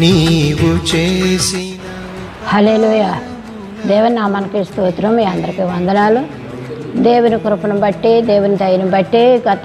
నీవు చేసిన హలేలుయ దేవుని నామానికి స్తోత్రం మీ అందరికీ వందనాలు దేవుని కృపను బట్టి దేవుని దయని బట్టి గత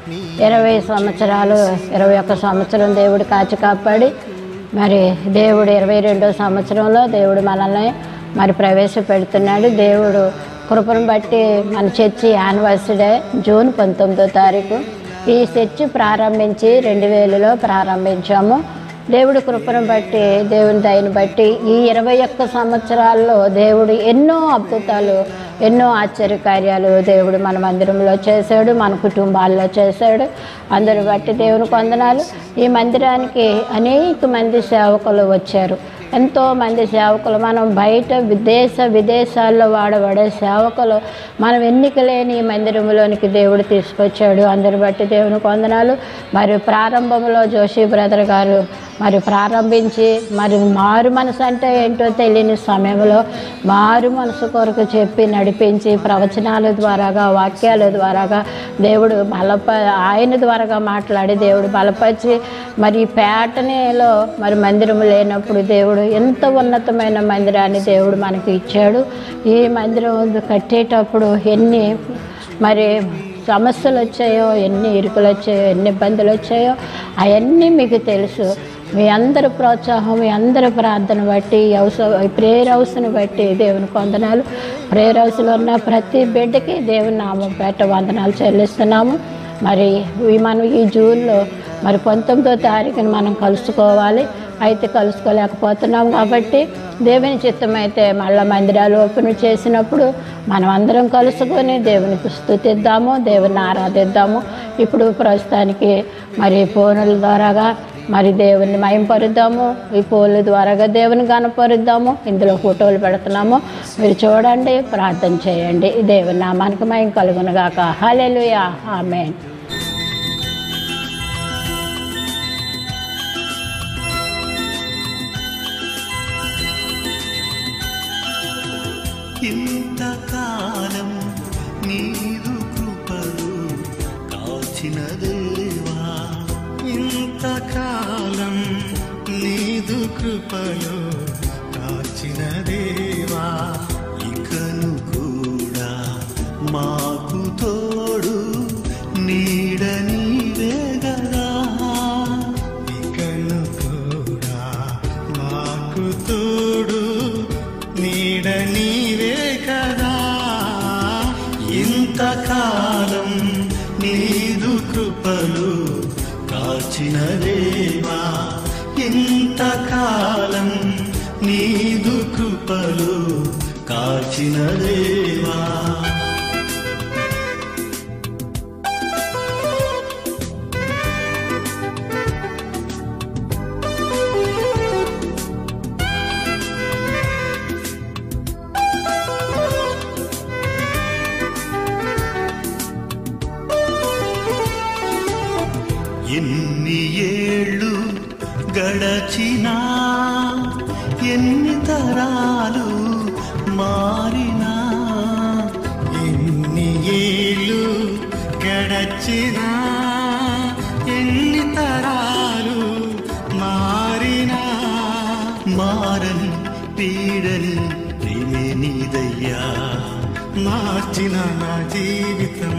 ఇరవై సంవత్సరాలు ఇరవై ఒక్క సంవత్సరం దేవుడు కాచి కాపాడి మరి దేవుడు ఇరవై రెండో సంవత్సరంలో దేవుడు మనల్ని మరి ప్రవేశపెడుతున్నాడు దేవుడు కృపను బట్టి మన చర్చి యానివర్సరీ జూన్ పంతొమ్మిదో తారీఖు ఈ చర్చి ప్రారంభించి రెండు వేలలో ప్రారంభించాము దేవుడి కృపను బట్టి దేవుని దయని బట్టి ఈ ఇరవై ఒక్క సంవత్సరాల్లో దేవుడు ఎన్నో అద్భుతాలు ఎన్నో ఆశ్చర్యకార్యాలు దేవుడు మన మందిరంలో చేశాడు మన కుటుంబాల్లో చేశాడు అందరు బట్టి దేవుని వందనాలు ఈ మందిరానికి అనేక మంది సేవకులు వచ్చారు ఎంతో మంది సేవకులు మనం బయట విదేశ విదేశాల్లో వాడబడే సేవకులు మనం ఎన్నిక లేని ఈ మందిరంలోనికి దేవుడు తీసుకొచ్చాడు అందరు బట్టి దేవుని వందనాలు మరి ప్రారంభంలో జోషి బ్రదర్ గారు మరి ప్రారంభించి మరి మారు మనసు అంటే ఏంటో తెలియని సమయంలో మారు మనసు కొరకు చెప్పి నడిపించి ప్రవచనాల ద్వారాగా వాక్యాల ద్వారాగా దేవుడు బలప ఆయన ద్వారాగా మాట్లాడి దేవుడు బలపరిచి మరి ఈ పేటనేలో మరి మందిరం లేనప్పుడు దేవుడు ఎంత ఉన్నతమైన మందిరాన్ని దేవుడు మనకి ఇచ్చాడు ఈ మందిరం కట్టేటప్పుడు ఎన్ని మరి సమస్యలు వచ్చాయో ఎన్ని ఇరుకులు వచ్చాయో ఎన్ని ఇబ్బందులు వచ్చాయో అవన్నీ మీకు తెలుసు మీ అందరి ప్రోత్సాహం మీ అందరి ప్రార్థన బట్టి ఈ హౌస్ ప్రేయర్ హౌస్ని బట్టి దేవుని వందనాలు ప్రేయర్ హౌస్లో ఉన్న ప్రతి బిడ్డకి దేవుని నామం పెట్ట వందనాలు చెల్లిస్తున్నాము మరి ఈ మనం ఈ జూన్లో మరి పంతొమ్మిదో తారీఖున మనం కలుసుకోవాలి అయితే కలుసుకోలేకపోతున్నాం కాబట్టి దేవుని చిత్తం అయితే మళ్ళీ మందిరాలు ఓపెన్ చేసినప్పుడు మనం అందరం కలుసుకొని దేవునికి స్థుతిద్దాము దేవుని ఆరాధిద్దాము ఇప్పుడు ప్రస్తుతానికి మరి ఫోనుల ద్వారాగా మరి దేవుని మయంపరుద్దాము ఈ ఫోన్ల ద్వారాగా దేవుని కనపరుద్దాము ఇందులో ఫోటోలు పెడుతున్నాము మీరు చూడండి ప్రార్థన చేయండి దేవుని నామానికి మయం కలుగునుగాక హల్లెలూయా ఆమేన్ ఇంతకాలం నీదు కృపలు కాచిన దేవా ఇంతకాలం నీదు కృపలు కాచిన దేవా ఇకను కూడా మాకు తోడు నీడ నీవే గదా ఇకను కూడా మాకు తోడు నీడ నీవే కదా ఇంతకాలం నీదు కృపలు కాచిన దేవా ఇంతకాలం నీదు కృపలు కాచిన దేవా ఎన్ని ఏళ్ళు గడచినా ఎన్ని తరాలు మారినా ఎన్ని ఏళ్ళు గడచినా ఎన్ని తరాలు మారినా మారని పీడని ప్రేమే నీదయ్యా మార్చిన నా జీవితం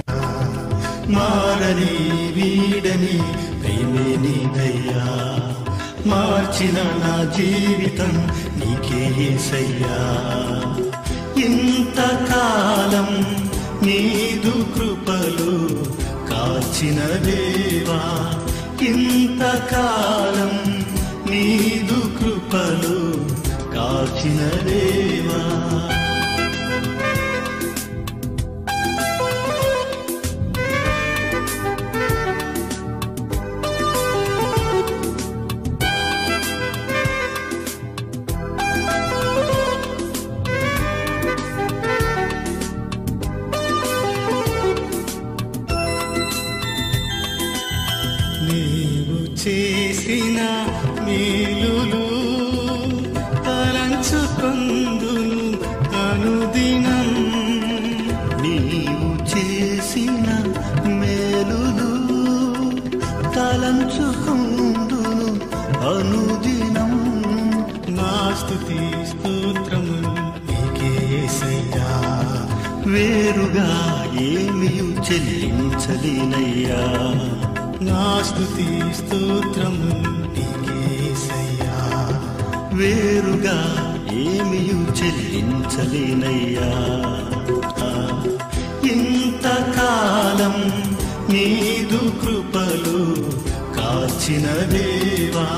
మారని వీడని ప్రేమే నీదయ్యా మార్చిన నా జీవితం నీకే సయ్యా ఇంతకాలం నీదు కృపలు కాచిన దేవా ఇంతకాలం నీదు కృపలు కాచిన దేవా నీవు చేసిన మేలులు తలంచుకొందును అనుదినం నీవు చేసిన మేలులు తలంచుకుందును అనుదినం నా స్తుతి స్తోత్రము నీకే యేసయ్యా వేరుగా ఏమీ చెల్లించలేనయ్యా నా స్తుతి స్తోత్రము నీకే యేసయ్యా వేరుగా ఏమీ చెల్లించలేనయ్యా ఇంతకాలం నీదు కృపలు కాచిన దేవా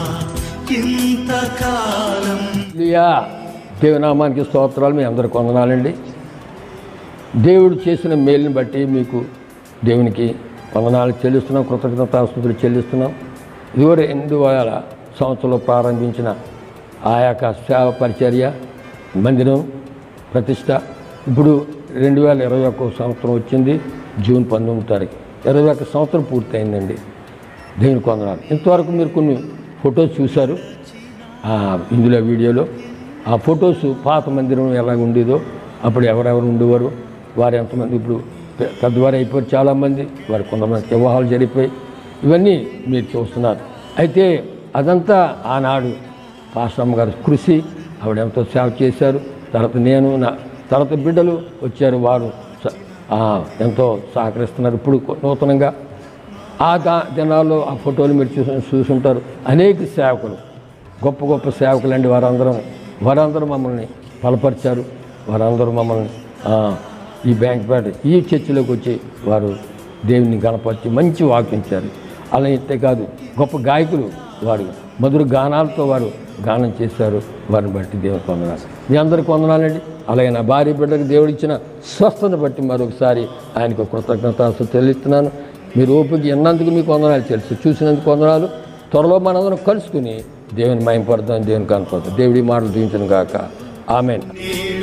ఇంతకాలం హల్లెలూయా. దేవనామానికి స్తోత్రాలు మీ అందరికి వందనాలండి దేవుడు చేసిన మేలుని బట్టి మీకు దేవునికి వందనాలు చెల్లిస్తున్నాం కృతజ్ఞతాస్తుతులు చెల్లిస్తున్నాం ఇదిగో రెండు వేల సంవత్సరంలో ప్రారంభించిన ఆ యొక్క సేవ పరిచర్య మందిరం ప్రతిష్ట ఇప్పుడు రెండు వేల ఇరవై ఒక్క సంవత్సరం వచ్చింది జూన్ పంతొమ్మిది తారీఖు ఇరవై ఒక్క సంవత్సరం పూర్తయిందండి దేవునికి వందనాలు ఇంతవరకు మీరు కొన్ని ఫొటోస్ చూశారు ఆ, ఇందులో వీడియోలో ఆ ఫొటోస్ పాత మందిరం ఎలా ఉండేదో అప్పుడు ఎవరెవరు ఉండేవారు వారు ఎంతమంది ఇప్పుడు పె- పెద్దవారు అయిపోయారు చాలామంది వారు కొంతమంది వివాహాలు జరిగిపోయి ఇవన్నీ మీరు చూస్తున్నారు అయితే అదంతా ఆనాడు పాస్టమ్ గారు కృషి ఆవిడ ఎంతో సేవ చేశారు తర్వాత నేను నా తర్వాత బిడ్డలు వచ్చారు వారు స- ఆ, ఎంతో సహకరిస్తున్నారు ఇప్పుడు నూతనంగా ఆ దా- దినాల్లో ఆ ఫోటోలు మీరు చూసి చూసుంటారు అనేక సేవకులు గొప్ప గొప్ప సేవకులు అండి వారందరం వారందరూ మమ్మల్ని బలపరిచారు వారందరూ మమ్మల్ని ఆ, ఈ బ్యాంక్ పేట ఈ చర్చిలోకి వచ్చి వారు దేవుని గణపరిచి మంచి వాకించారు అలా ఇంతే కాదు గొప్ప గాయకులు వారు మధుర గానాలతో వారు గానం చేశారు వారిని బట్టి దేవునికి వందనాలు మీ అందరికి వందనాలండి అలాగే నా భార్య బిడ్డకు దేవుడు ఇచ్చిన స్వస్థను బట్టి మరొకసారి ఆయనకు కృతజ్ఞత చెల్లిస్తున్నాను మీరు ఓపిక ఎన్నందుకు మీకు వందనాలు తెలుసు చూసినందుకు వందనాలు త్వరలో మనందరం కలుసుకుని దేవుని మయంపడతాం దేవుని కనపడతాం దేవుడి మాటలు దీవించను గాక ఆమెన్ నేడు